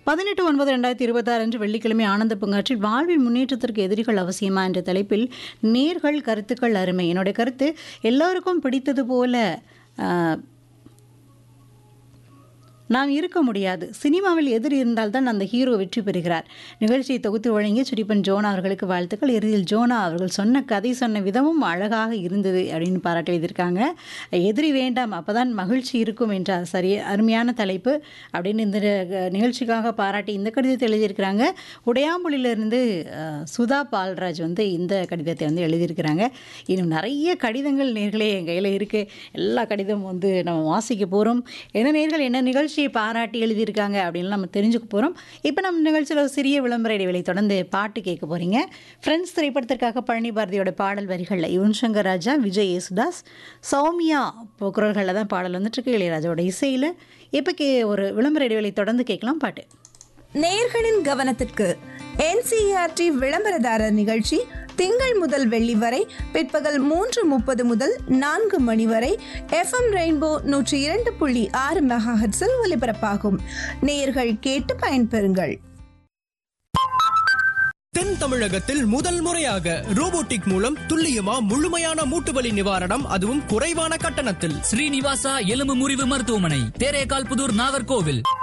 பதினெட்டு ஒன்பது ரெண்டாயிரத்தி இருபத்தாறு அன்று வெள்ளிக்கிழமை ஆனந்த பூங்காற்றில் வாழ்வில் முன்னேற்றத்திற்கு எதிரிகள் அவசியமா என்ற தலைப்பில் நேர்கள் கருத்துக்கள் அருமை என்னுடைய கருத்து எல்லோருக்கும் பிடித்தது போல ஆஹ், நாம் இருக்க முடியாது சினிமாவில் எதிர் இருந்தால்தான் அந்த ஹீரோ வெற்றி பெறுகிறார் நிகழ்ச்சியை தொகுத்து வழங்கிய சுரிப்பன் ஜோனா அவர்களுக்கு வாழ்த்துக்கள் இறுதியில் ஜோனா அவர்கள் சொன்ன கதை சொன்ன விதமும் அழகாக இருந்தது அப்படின்னு பாராட்டி வைத்திருக்காங்க எதிரி வேண்டாம் அப்பதான் மகிழ்ச்சி இருக்கும் என்றார் சரி அருமையான தலைப்பு அப்படின்னு இந்த அஹ், நிகழ்ச்சிக்காக பாராட்டி இந்த கடிதத்தை எழுதியிருக்கிறாங்க உடையாம்புலியிலிருந்து அஹ், சுதா பால்ராஜ் வந்து இந்த கடிதத்தை வந்து எழுதியிருக்கிறாங்க இன்னும் நிறைய கடிதங்கள் நேர்களே என் கையில் இருக்குது எல்லா கடிதமும் வந்து நம்ம வாசிக்க போகிறோம் என்ன நேர்கள் என்ன நிகழ்ச்சியை பாராட்டி எழுதியிருக்காங்க அப்படின்னு நம்ம தெரிஞ்சுக்க போகிறோம் இப்போ நம்ம நிகழ்ச்சியில் ஒரு சிறிய விளம்பர இடைவெளி தொடர்ந்து பாட்டு கேட்க போகிறீங்க ஃப்ரெண்ட்ஸ் திரைப்படத்திற்காக பழனி பாரதியோட பாடல் வரிகளில் யுவன் சங்கர் ராஜா விஜய் யேசுதாஸ் சௌமியா குரல்களில் தான் பாடல் வந்துட்டுருக்கு இளையராஜாவோட இசையில் இப்போ கே ஒரு விளம்பர இடைவெளி தொடர்ந்து கேட்கலாம் பாட்டு நேயர்களின் கவனத்திற்கு என்சிஆர்டி விளம்பரதாரர் நிகழ்ச்சி திங்கள் முதல் வெள்ளி வரை பிற்பகல் மூன்று முப்பது முதல் நான்கு மணி வரை எஃப்எம் ரெயின்போ நூற்றி இரண்டு புள்ளி ஆறு மெகாஹெட்ஸில் ஒலிபரப்பாகும் நேயர்கள் கேட்டு பயன்பெறுங்கள் தென் தமிழகத்தில் முதல் முறையாக ரோபோட்டிக் மூலம் துல்லியமா முழுமையான மூட்டுவலி நிவாரணம் அதுவும் குறைவான கட்டணத்தில் ஸ்ரீனிவாசா எலும்பு முறிவு மருத்துவமனை தேரேகால் புதூர் நாகர்கோவில்